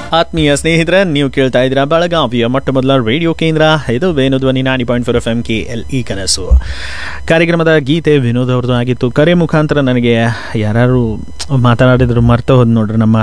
ಆತ್ಮೀಯ ಸ್ನೇಹಿತರೆ ನೀವು ಕೇಳ್ತಾ ಇದ್ದೀರಾ ಬೆಳಗಾವಿಯ ಮೊಟ್ಟ ಮೊದಲ ರೇಡಿಯೋ ಕೇಂದ್ರ ಇದು Venudhwani ninety point four F M K L E ಕನಸು ಕಾರ್ಯಕ್ರಮದ ಗೀತೆ ವಿನೋದ್ ಅವ್ರದ್ದು ಆಗಿತ್ತು ಕರೆ ಮುಖಾಂತರ ನನಗೆ ಯಾರು ಮಾತನಾಡಿದ್ರು ಮರ್ತ ಹೋದ್ ನೋಡ್ರಿ ನಮ್ಮ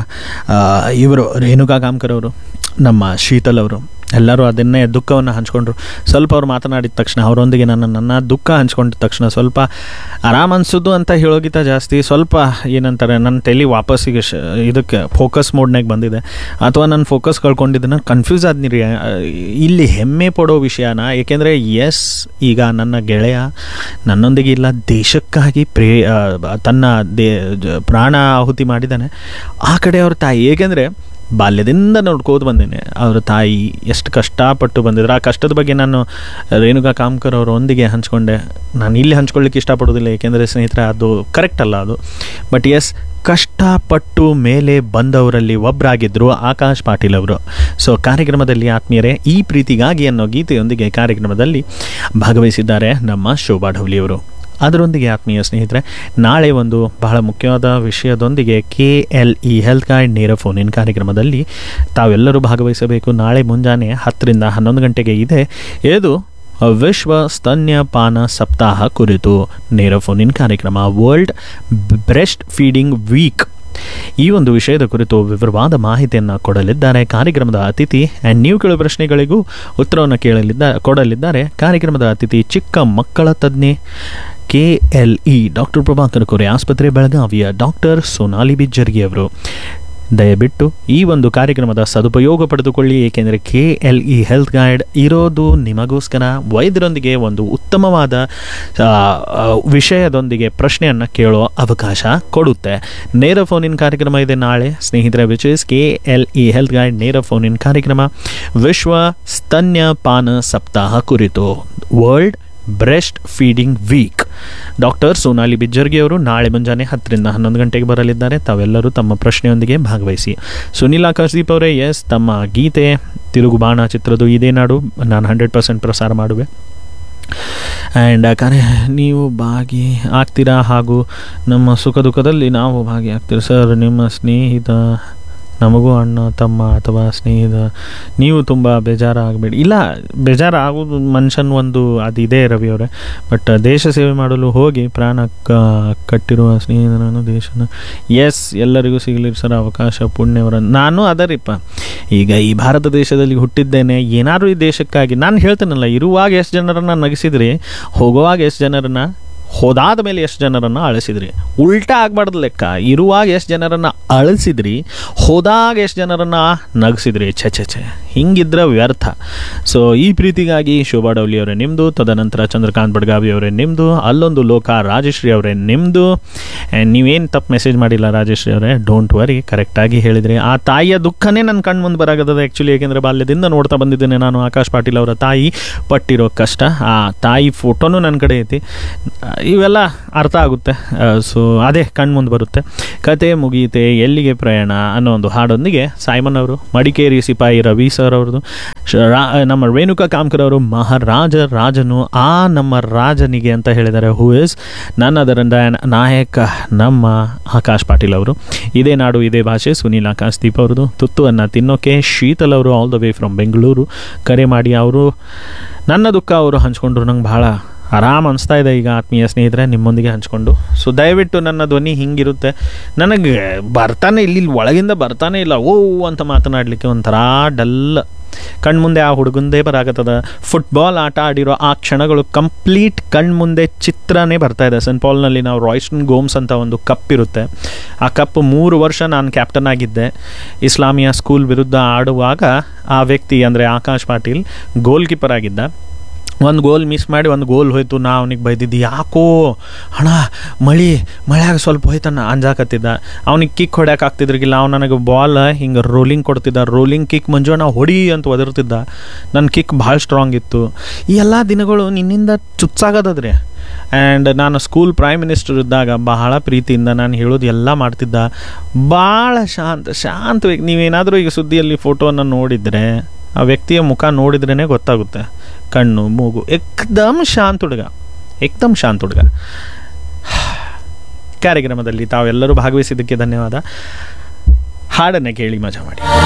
ಇವರು ರೇಣುಕಾ ಕಾಮ್ಕರ್ ಅವರು ನಮ್ಮ ಶೀತಲ್ ಅವರು ಎಲ್ಲರೂ ಅದನ್ನೇ ದುಃಖವನ್ನು ಹಂಚ್ಕೊಂಡ್ರು ಸ್ವಲ್ಪ ಅವ್ರು ಮಾತನಾಡಿದ ತಕ್ಷಣ ಅವರೊಂದಿಗೆ ನನ್ನ ನನ್ನ ದುಃಖ ಹಂಚ್ಕೊಂಡಿದ ತಕ್ಷಣ ಸ್ವಲ್ಪ ಆರಾಮ್ ಅನ್ಸೋದು ಅಂತ ಹೇಳೋಗಿಂತ ಜಾಸ್ತಿ ಸ್ವಲ್ಪ ಏನಂತಾರೆ ನನ್ನ ತಲೆ ವಾಪಸ್ಸಿಗೆ ಶ ಇದಕ್ಕೆ ಫೋಕಸ್ ಮೋಡ್ನಾಗ ಬಂದಿದೆ ಅಥವಾ ನನ್ನ ಫೋಕಸ್ ಕಳ್ಕೊಂಡಿದ್ದನ್ನ ಕನ್ಫ್ಯೂಸ್ ಆದ್ನಿರಿ ಇಲ್ಲಿ ಹೆಮ್ಮೆ ಪಡೋ ವಿಷಯನ ಏಕೆಂದರೆ ಎಸ್ ಈಗ ನನ್ನ ಗೆಳೆಯ ನನ್ನೊಂದಿಗೆ ಇಲ್ಲ ದೇಶಕ್ಕಾಗಿ ಪ್ರೇ ಆ, ತನ್ನ ದೇ ಜ- ಪ್ರಾಣ ಆಹುತಿ ಮಾಡಿದ್ದಾನೆ ಆ ಕಡೆ ಅವ್ರ ತಾಯಿ ಏಕೆಂದರೆ ಬಾಲ್ಯದಿಂದ ನೋಡ್ಕೋದು ಬಂದೇನೆ ಅವ್ರ ತಾಯಿ ಎಷ್ಟು ಕಷ್ಟಪಟ್ಟು ಬಂದಿದ್ರು ಆ ಕಷ್ಟದ ಬಗ್ಗೆ ನಾನು ರೇಣುಕಾ ಕಾಮ್ಕರ್ ಅವರೊಂದಿಗೆ ಹಂಚ್ಕೊಂಡೆ ನಾನು ಇಲ್ಲಿ ಹಂಚ್ಕೊಳ್ಳಿಕ್ಕೆ ಇಷ್ಟಪಡೋದಿಲ್ಲ ಏಕೆಂದರೆ ಸ್ನೇಹಿತರೆ ಅದು ಕರೆಕ್ಟ್ ಅಲ್ಲ ಅದು ಬಟ್ ಎಸ್ ಕಷ್ಟಪಟ್ಟು ಮೇಲೆ ಬಂದವರಲ್ಲಿ ಒಬ್ಬರಾಗಿದ್ದರು ಆಕಾಶ್ ಪಾಟೀಲ್ ಅವರು ಸೊ ಕಾರ್ಯಕ್ರಮದಲ್ಲಿ ಆತ್ಮೀಯರೇ ಈ ಪ್ರೀತಿಗಾಗಿ ಅನ್ನೋ ಗೀತೆಯೊಂದಿಗೆ ಕಾರ್ಯಕ್ರಮದಲ್ಲಿ ಭಾಗವಹಿಸಿದ್ದಾರೆ ನಮ್ಮ ಶೋಭಾ ಢೌಲಿಯವರು ಅದರೊಂದಿಗೆ ಆತ್ಮೀಯ ಸ್ನೇಹಿತರೆ ನಾಳೆ ಒಂದು ಬಹಳ ಮುಖ್ಯವಾದ ವಿಷಯದೊಂದಿಗೆ K L E health guide ನೇರ ಫೋನಿನ್ ಕಾರ್ಯಕ್ರಮದಲ್ಲಿ ತಾವೆಲ್ಲರೂ ಭಾಗವಹಿಸಬೇಕು ನಾಳೆ ಮುಂಜಾನೆ ಹತ್ತರಿಂದ ಹನ್ನೊಂದು ಗಂಟೆಗೆ ಇದೆ ಇದು ವಿಶ್ವ ಸ್ತನ್ಯಪಾನ ಸಪ್ತಾಹ ಕುರಿತು ನೇರ ಫೋನಿನ್ ಕಾರ್ಯಕ್ರಮ ವರ್ಲ್ಡ್ ಬ್ರೆಸ್ಟ್ ಫೀಡಿಂಗ್ ವೀಕ್ ಈ ಒಂದು ವಿಷಯದ ಕುರಿತು ವಿವರವಾದ ಮಾಹಿತಿಯನ್ನು ಕೊಡಲಿದ್ದಾರೆ ಕಾರ್ಯಕ್ರಮದ ಅತಿಥಿ ಆ್ಯಂಡ್ ನೀವು ಕೇಳುವ ಪ್ರಶ್ನೆಗಳಿಗೂ ಉತ್ತರವನ್ನು ಕೇಳಲಿದ್ದ ಕೊಡಲಿದ್ದಾರೆ ಕಾರ್ಯಕ್ರಮದ ಅತಿಥಿ ಚಿಕ್ಕ ಮಕ್ಕಳ ತಜ್ಞೆ K L E doctor Prabhakar Kore ಆಸ್ಪತ್ರೆ ಬೆಳಗಾವಿಯ ಡಾಕ್ಟರ್ ಸೋನಾಲಿ ಬಿಜ್ಜರ್ಗಿ ಅವರು ದಯವಿಟ್ಟು ಈ ಒಂದು ಕಾರ್ಯಕ್ರಮದ ಸದುಪಯೋಗ ಪಡೆದುಕೊಳ್ಳಿ ಏಕೆಂದರೆ K L E health guide ಇರೋದು ನಿಮಗೋಸ್ಕರ ವೈದ್ಯರೊಂದಿಗೆ ಒಂದು ಉತ್ತಮವಾದ ಆ, ಆ, ವಿಷಯದೊಂದಿಗೆ ಪ್ರಶ್ನೆಯನ್ನು ಕೇಳೋ ಅವಕಾಶ ಕೊಡುತ್ತೆ ನೇರ ಫೋನಿನ್ ಕಾರ್ಯಕ್ರಮ ಇದೆ ನಾಳೆ ಸ್ನೇಹಿತರೆ which is K L E health guide ನೇರ ಫೋನಿನ್ ಕಾರ್ಯಕ್ರಮ ವಿಶ್ವ ಸ್ತನ್ಯಪಾನ ಸಪ್ತಾಹ ಕುರಿತು world breast feeding week doctor Sonali Bijjargi ಅವರು ನಾಳೆ ಮುಂಜಾನೆ ಹತ್ತರಿಂದ ಹನ್ನೊಂದು ಗಂಟೆಗೆ ಬರಲಿದ್ದಾರೆ ತಾವೆಲ್ಲರೂ ತಮ್ಮ ಪ್ರಶ್ನೆಯೊಂದಿಗೆ ಭಾಗವಹಿಸಿ ಸುನಿಲ್ ಆಕಾಶ್ದೀಪ್ ಅವರೇ ಎಸ್ ತಮ್ಮ ಗೀತೆ ತಿರುಗು ಬಾಣ ಚಿತ್ರದ ಇದೇ ನಾಡು ನಾನು ಹಂಡ್ರೆಡ್ ಪರ್ಸೆಂಟ್ ಪ್ರಸಾರ ಮಾಡುವೆ ಆ್ಯಂಡ್ ಕಾರ್ಯ ನೀವು ಭಾಗಿ ಆಗ್ತೀರಾ ಹಾಗೂ ನಮ್ಮ ಸುಖ ದುಃಖದಲ್ಲಿ ನಾವು ಭಾಗಿಯಾಗ್ತೀರಿ ಸರ್ ನಿಮ್ಮ ಸ್ನೇಹಿತ ನಮಗೂ ಅಣ್ಣ ತಮ್ಮ ಅಥವಾ ಸ್ನೇಹಿತ ನೀವು ತುಂಬ ಬೇಜಾರಾಗಬೇಡಿ ಇಲ್ಲ ಬೇಜಾರಾಗೋದು ಮನುಷ್ಯನ ಒಂದು ಅದಿದೆ ರವಿ ಅವರೇ ಬಟ್ ದೇಶ ಸೇವೆ ಮಾಡಲು ಹೋಗಿ ಪ್ರಾಣ ಕ- ಕಟ್ಟಿರುವ ಸ್ನೇಹಿತನನ್ನು ದೇಶನ ಎಸ್ ಎಲ್ಲರಿಗೂ ಸಿಗಲಿ ಸರ್ ಅವಕಾಶ ಪುಣ್ಯವರ ನಾನು ಅದರಿಪ್ಪ ಈಗ ಈ ಭಾರತ ದೇಶದಲ್ಲಿ ಹುಟ್ಟಿದ್ದೇನೆ ಏನಾದರೂ ಈ ದೇಶಕ್ಕಾಗಿ ನಾನು ಹೇಳ್ತೇನಲ್ಲ ಇರುವಾಗ ಎಷ್ಟು ಜನರನ್ನು ನಗಿಸಿದ್ರಿ ಹೋಗುವಾಗ ಎಷ್ಟು ಜನರನ್ನು ಹೋದಾದ ಮೇಲೆ ಎಷ್ಟು ಜನರನ್ನು ಅಳಿಸಿದ್ರಿ ಉಲ್ಟಾ ಆಗ್ಬಾರ್ದು ಲೆಕ್ಕ ಇರುವಾಗ ಎಷ್ಟು ಜನರನ್ನು ಅಳಿಸಿದ್ರಿ ಹೋದಾಗ ಎಷ್ಟು ಜನರನ್ನು ನಗಿಸಿದ್ರಿ ಛೆ ಛೆ ಛೆ ಹಿಂಗಿದ್ರೆ ವ್ಯರ್ಥ ಸೊ ಈ ಪ್ರೀತಿಗಾಗಿ ಶೋಭಾ ಡೌಲಿ ಅವರೇ ನಿಮ್ಮದು ತದನಂತರ ಚಂದ್ರಕಾಂತ್ ಬಡ್ಗಾವಿ ಅವರೇ ನಿಮ್ಮದು ಅಲ್ಲೊಂದು ಲೋಕ ರಾಜಶ್ರೀ ಅವರೇ ನಿಮ್ಮದು ಆ್ಯಂಡ್ ನೀವೇನು ತಪ್ಪು ಮೆಸೇಜ್ ಮಾಡಿಲ್ಲ ರಾಜಶ್ರೀ ಅವರೇ ಡೋಂಟ್ ವರಿ ಕರೆಕ್ಟಾಗಿ ಹೇಳಿದ್ರಿ ಆ ತಾಯಿಯ ದುಃಖನೇ ನನ್ನ ಕಣ್ಣು ಮುಂದೆ ಬರಾಗದ ಆ್ಯಕ್ಚುಲಿ ಏಕೆಂದರೆ ಬಾಲ್ಯದಿಂದ ನೋಡ್ತಾ ಬಂದಿದ್ದೇನೆ ನಾನು ಆಕಾಶ್ ಪಾಟೀಲ್ ಅವರ ತಾಯಿ ಪಟ್ಟಿರೋ ಕಷ್ಟ ಆ ತಾಯಿ ಫೋಟೋನು ನನ್ನ ಕಡೆ ಐತಿ ಆ, ಇವೆಲ್ಲ ಅರ್ಥ ಆಗುತ್ತೆ ಸೊ ಅದೇ ಕಣ್ಣು ಮುಂದೆ ಬರುತ್ತೆ ಕತೆ ಮುಗಿಯುತ್ತೆ ಎಲ್ಲಿಗೆ ಪ್ರಯಾಣ ಅನ್ನೋ ಒಂದು ಹಾಡೊಂದಿಗೆ ಸಾಯ್ಮನ್ ಅವರು ಮಡಿಕೇರಿ ಸಿಪಾಯಿ ರವಿ ಸರ್ ಅವ್ರದ್ದು ಶ- ರಾ- ನಮ್ಮ ರೇಣುಕಾ ಕಾಮ್ಕರ್ ಅವರು ಮಹಾರಾಜ ರಾಜನು ಆ ನಮ್ಮ ರಾಜನಿಗೆ ಅಂತ ಹೇಳಿದ್ದಾರೆ ಹೂ ಇಸ್ ನನ್ನ ಅದರಿಂದ ನಾಯಕ ನಮ್ಮ ಆಕಾಶ್ ಪಾಟೀಲ್ ಅವರು ಇದೇ ನಾಡು ಇದೇ ಭಾಷೆ ಸುನೀಲ್ ಆಕಾಶ್ ದೀಪ್ ಅವ್ರದ್ದು ತುತ್ತುವನ್ನು ತಿನ್ನೋಕೆ ಶೀತಲ್ ಅವರು all the way from Bengaluru ಕರೆ ಮಾಡಿ ಅವರು ನನ್ನ ದುಃಖ ಅವರು ಹಂಚ್ಕೊಂಡ್ರು ನಂಗೆ ಭಾಳ ಆರಾಮ್ ಅನಿಸ್ತಾ ಇದೆ ಈಗ ಆತ್ಮೀಯ ಸ್ನೇಹಿತರೆ ನಿಮ್ಮೊಂದಿಗೆ ಹಂಚ್ಕೊಂಡು ಸೊ ದಯವಿಟ್ಟು ನನ್ನ ಧ್ವನಿ ಹಿಂಗಿರುತ್ತೆ ನನಗೆ ಬರ್ತಾನೆ ಇಲ್ಲಿ ಇಲ್ಲಿ ಒಳಗಿಂದ ಬರ್ತಾನೆ ಇಲ್ಲ ಓ ಅಂತ ಮಾತನಾಡಲಿಕ್ಕೆ ಒಂಥರ ಡಲ್ ಕಣ್ಮುಂದೆ ಆ ಹುಡುಗಂದೇ ಬರಾಕತ್ತದ ಫುಟ್ಬಾಲ್ ಆಟ ಆಡಿರೋ ಆ ಕ್ಷಣಗಳು ಕಂಪ್ಲೀಟ್ ಕಣ್ಮುಂದೆ ಚಿತ್ರನೇ ಬರ್ತಾ ಇದೆ ಸೆಂಟ್ ಪಾಲ್ನಲ್ಲಿ ನಾವು ರಾಯ್ಸ್ಟನ್ ಗೋಮ್ಸ್ ಅಂತ ಒಂದು ಕಪ್ ಇರುತ್ತೆ ಆ ಕಪ್ ಮೂರು ವರ್ಷ ನಾನು ಕ್ಯಾಪ್ಟನ್ ಆಗಿದ್ದೆ ಇಸ್ಲಾಮಿಯಾ ಸ್ಕೂಲ್ ವಿರುದ್ಧ ಆಡುವಾಗ ಆ ವ್ಯಕ್ತಿ ಅಂದರೆ ಆಕಾಶ್ ಪಾಟೀಲ್ ಗೋಲ್ ಕೀಪರ್ ಆಗಿದ್ದ ಒಂದು ಗೋಲ್ ಮಿಸ್ ಮಾಡಿ ಒಂದು ಗೋಲ್ ಹೋಯ್ತು ನಾ ಅವನಿಗೆ ಬೈದಿದ್ದು ಯಾಕೋ ಅಣ್ಣ ಮಳಿ ಮಳೆಯಾಗ ಸ್ವಲ್ಪ ಹೋಯ್ತಣ್ಣ ಅಂಜಾಕತ್ತಿದ್ದ ಅವ್ನಿಗೆ ಕಿಕ್ ಹೊಡ್ಯಾಕೆ ಆಗ್ತಿದ್ರಿಗಿಲ್ಲ ಅವ್ನು ನನಗೆ ಬಾಲ್ ಹಿಂಗೆ ರೋಲಿಂಗ್ ಕೊಡ್ತಿದ್ದ ರೋಲಿಂಗ್ ಕಿಕ್ ಮಂಜು ಅಣ್ಣ ಹೊಡಿ ಅಂತ ಒದರ್ತಿದ್ದ ನನ್ನ ಕಿಕ್ ಭಾಳ ಸ್ಟ್ರಾಂಗ್ ಇತ್ತು ಈ ಎಲ್ಲ ದಿನಗಳು ನಿನ್ನಿಂದ ಚುಚ್ಚಾಗದದ್ರಿ ಆ್ಯಂಡ್ ನಾನು ಸ್ಕೂಲ್ ಪ್ರೈಮ್ ಮಿನಿಸ್ಟರ್ ಇದ್ದಾಗ ಬಹಳ ಪ್ರೀತಿಯಿಂದ ನಾನು ಹೇಳೋದು ಎಲ್ಲ ಮಾಡ್ತಿದ್ದ ಭಾಳ ಶಾಂತ ಶಾಂತ ವ್ಯಕ್ತಿ ನೀವೇನಾದರೂ ಈಗ ಸುದ್ದಿಯಲ್ಲಿ ಫೋಟೋವನ್ನು ನೋಡಿದರೆ ಆ ವ್ಯಕ್ತಿಯ ಮುಖ ನೋಡಿದ್ರೇ ಗೊತ್ತಾಗುತ್ತೆ ಕಣ್ಣು ಮೂಗು ಏಕ್ದಮ್ ಶಾಂತ ಹುಡುಗ ಏಕ್ದಮ್ ಶಾಂತ ಹುಡುಗ ಕಾರ್ಯಕ್ರಮದಲ್ಲಿ ತಾವೆಲ್ಲರೂ ಭಾಗವಹಿಸಿದ್ದಕ್ಕೆ ಧನ್ಯವಾದ ಹಾಡನ್ನು ಕೇಳಿ ಮಜಾ ಮಾಡಿ